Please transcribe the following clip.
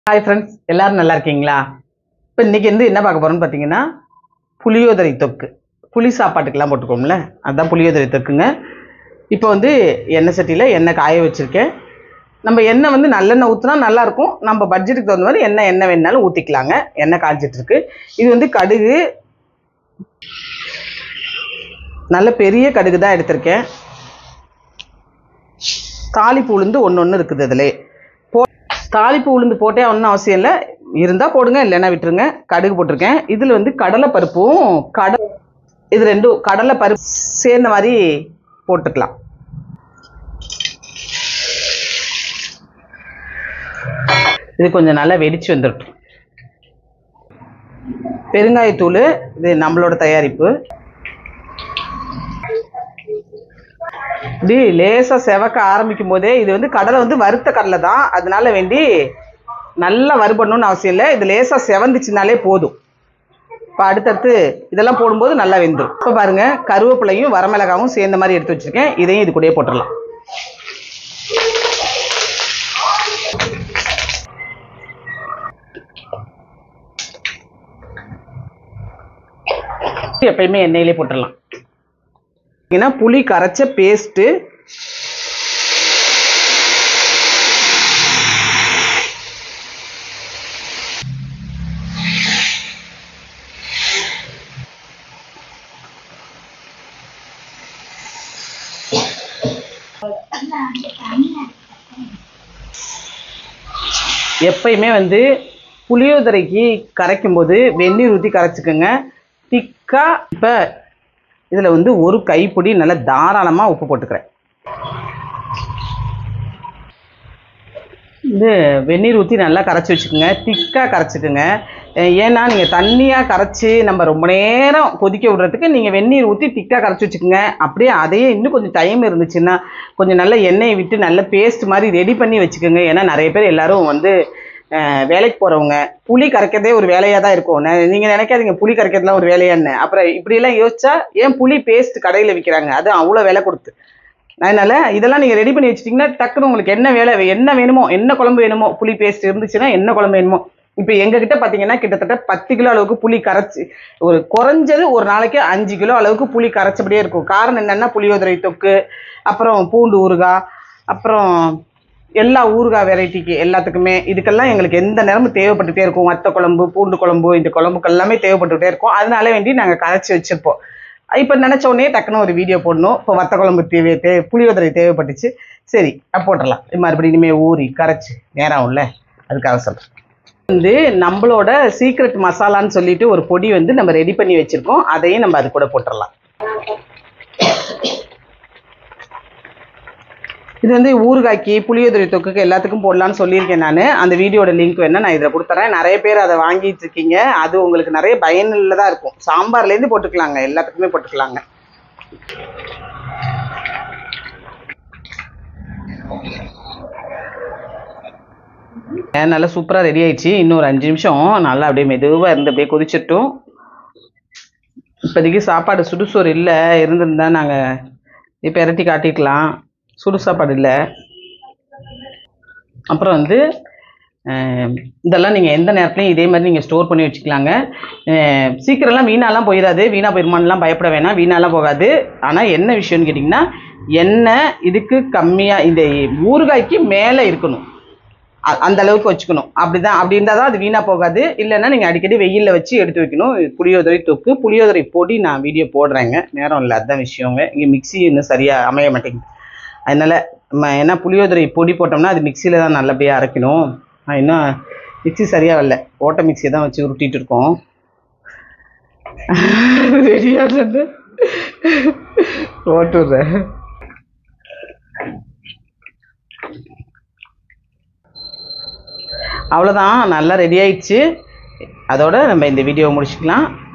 hi friends எல்லாரும் நல்லா இருக்கீங்களா இப்போ இன்னைக்கு வந்து என்ன பார்க்க போறோம்னு பார்த்தீங்கன்னா புளியோதரை தொக்கு புளி சாப்பாட்டுக்கெல்லாம் போட்டுக்கோம்ல அதுதான் புளியோதரை தொக்குங்க இப்போ வந்து எண்ணெய் சட்டியில் எண்ணெய் காய வச்சுருக்கேன் நம்ம எண்ணெய் வந்து நல்லெண்ணெய் ஊற்றினா நல்லாயிருக்கும் நம்ம பட்ஜெட்டுக்கு தகுந்த மாதிரி எண்ணெய் எண்ணெய் வேணாலும் ஊற்றிக்கலாங்க எண்ணெய் காய்ச்சிட்டு இருக்கு இது வந்து கடுகு நல்ல பெரிய கடுகு தான் எடுத்திருக்கேன் தாளிப்பு உளுந்து ஒன்று ஒன்று இருக்குது அதில் போ தாளிப்பு உளுந்து போட்டே ஒன்றும் அவசியம் இல்லை இருந்தால் போடுங்க இல்லைன்னா விட்டுருங்க கடுகு போட்டிருக்கேன் இதில் வந்து கடலை பருப்பும் கட இது ரெண்டும் கடலை பருப்பு சேர்ந்த மாதிரி போட்டுக்கலாம் இது கொஞ்சம் நல்லா வெடிச்சு வந்துடட்டும் பெருங்காயத்தூள் இது நம்மளோட தயாரிப்பு இப்படி லேசாக செவக்க ஆரம்பிக்கும் போதே இது வந்து கடலை வந்து வறுத்த கடலை தான் அதனால வேண்டி நல்லா வறுபடணும்னு அவசியம் இல்லை இது லேசாக செவந்துச்சுனாலே போதும் இப்போ அடுத்தடுத்து இதெல்லாம் போடும்போது நல்லா வெந்துடும் இப்போ பாருங்க கருவேப்பிலையும் வரமிளகாவும் சேர்ந்த மாதிரி எடுத்து வச்சிருக்கேன் இதையும் இது கூடயே போட்டுடலாம் எப்பயுமே எண்ணெயிலே போட்டுடலாம் ஏன்னா புளி கரைச்ச பேஸ்ட்டு எப்பயுமே வந்து புளியோதரைக்கு கரைக்கும் போது வெந்நீர் ஊற்றி கரைச்சிக்கோங்க திக்காக இப்போ இதில் வந்து ஒரு கைப்பிடி நல்லா தாராளமாக உப்பு போட்டுக்கிறேன் இது வெந்நீர் ஊற்றி நல்லா கரைச்சி வச்சுக்கோங்க திக்காக கரைச்சிக்கோங்க அஹ் ஏன்னா நீங்கள் தண்ணியாக கரைச்சி நம்ம ரொம்ப நேரம் கொதிக்க விடுறதுக்கு நீங்கள் வெந்நீர் ஊற்றி திக்காக கரைச்சி வச்சுக்கோங்க அப்படியே அதையே இன்னும் கொஞ்சம் டைம் இருந்துச்சுன்னா கொஞ்சம் நல்ல எண்ணெயை விட்டு நல்ல பேஸ்ட் மாதிரி ரெடி பண்ணி வச்சுக்கோங்க ஏன்னா நிறைய பேர் எல்லாரும் வந்து அஹ், வேலைக்கு போகிறவங்க புளி கரைக்கிறதே ஒரு வேலையாக தான் இருக்கும் நீங்கள் நினைக்காதீங்க புளி கரைக்கிறதுலாம் ஒரு வேலையான்னு அப்புறம் இப்படியெல்லாம் யோசிச்சா ஏன் புளி பேஸ்ட் கடையில் விற்கிறாங்க அது அவ்வளோ விலை கொடுத்து அதனால இதெல்லாம் நீங்கள் ரெடி பண்ணி வச்சிட்டிங்கன்னா டக்குன்னு உங்களுக்கு என்ன வேலை என்ன வேணுமோ என்ன குழம்பு வேணுமோ புளி பேஸ்ட் இருந்துச்சுன்னா என்ன குழம்பு வேணுமோ இப்போ எங்ககிட்ட பார்த்தீங்கன்னா கிட்டத்தட்ட பத்து கிலோ அளவுக்கு புளி கரைச்சி ஒரு குறைஞ்சது ஒரு நாளைக்கு அஞ்சு கிலோ அளவுக்கு புளி கரைச்சபடியே இருக்கும் காரணம் என்னென்னா புளியோதரை தொக்கு அப்புறம் பூண்டு ஊறுகாய் அப்புறம் எல்லா ஊறுகாய் வெரைட்டிக்கு எல்லாத்துக்குமே இதுக்கெல்லாம் எங்களுக்கு எந்த நேரமும் தேவைப்பட்டுட்டே இருக்கும் வத்த குழம்பு பூண்டு குழம்பு இந்த குழம்புக்கு எல்லாமே தேவைப்பட்டுட்டே இருக்கும் அதனால வேண்டி நாங்கள் கரைச்சி வச்சிருப்போம் இப்போ நினச்ச உடனே டக்குன்னு ஒரு வீடியோ போடணும் இப்போ வத்த குழம்பு தேவை தே புளியோதரை தேவைப்பட்டுச்சு சரி அப்போ போட்டுடலாம் இது மறுபடியும் இனிமேல் ஊறி கரைச்சி நேரம் இல்லை அதுக்காக சொல்கிறேன் வந்து நம்மளோட சீக்ரெட் மசாலான்னு சொல்லிட்டு ஒரு பொடி வந்து நம்ம ரெடி பண்ணி வச்சிருக்கோம் அதையும் நம்ம அது கூட போட்டுடலாம் இது வந்து ஊறுகாய்க்கு புளியோதரை தொக்குக்கு எல்லாத்துக்கும் போடலான்னு சொல்லியிருக்கேன் நான் அந்த வீடியோட லிங்க் வேணா நான் இதில் கொடுத்துறேன் நிறைய பேர் அதை வாங்கிட்டு இருக்கீங்க அது உங்களுக்கு நிறைய பயனுள்ளதாக இருக்கும் சாம்பார்லேருந்து போட்டுக்கலாங்க எல்லாத்துக்குமே போட்டுக்கலாங்க நல்லா சூப்பராக ரெடி ஆயிடுச்சு இன்னும் ஒரு அஞ்சு நிமிஷம் நல்லா அப்படியே மெதுவாக இருந்து அப்படியே கொதிச்சிட்டும் இப்போதைக்கு சாப்பாடு சுடுசோறு இல்லை இருந்திருந்தா நாங்கள் இப்போ இறட்டி காட்டிக்கலாம் சுடு சாப்பாடு இல்லை அப்புறம் வந்து அஹ், இதெல்லாம் நீங்கள் எந்த நேரத்துலையும் இதே மாதிரி நீங்கள் ஸ்டோர் பண்ணி வச்சுக்கலாங்க அஹ், சீக்கிரம்லாம் வீணாலாம் போயிடாது வீணாக போயிருமான்லாம் பயப்பட வேணாம் வீணாலாம் போகாது ஆனால் என்ன விஷயம்னு கேட்டிங்கன்னா எண்ணெய் இதுக்கு கம்மியாக இந்த ஊறுகாய்க்கு மேலே இருக்கணும் அ- அந்த அளவுக்கு வச்சுக்கணும் அப்படிதான் அப்படி இருந்தால் தான் அது வீணாக போகாது இல்லைன்னா நீங்கள் அடிக்கடி வெயிலில் வச்சு எடுத்து வைக்கணும் இது புளியோதரை தொக்கு புளியோதரை பொடி நான் வீடியோ போடுறேங்க நேரம் இல்லை அதுதான் விஷயங்க இங்கே மிக்ஸி இன்னும் சரியாக அமைய மாட்டேங்குது அதனால் நம்ம ஏன்னா புளியோதரை பொடி போட்டோம்னா அது மிக்சியில் தான் நல்லபடியாக அரைக்கணும் நான் இன்னும் மிக்ஸி சரியாக வரல ஓட்ட மிக்ஸியை தான் வச்சு உருட்டிட்டு இருக்கோம் ரெடியாக ஓட்டுறேன் அவ்வளோதான் நல்லா ரெடி ஆயிடுச்சு அதோட நம்ம இந்த வீடியோவை முடிச்சுக்கலாம்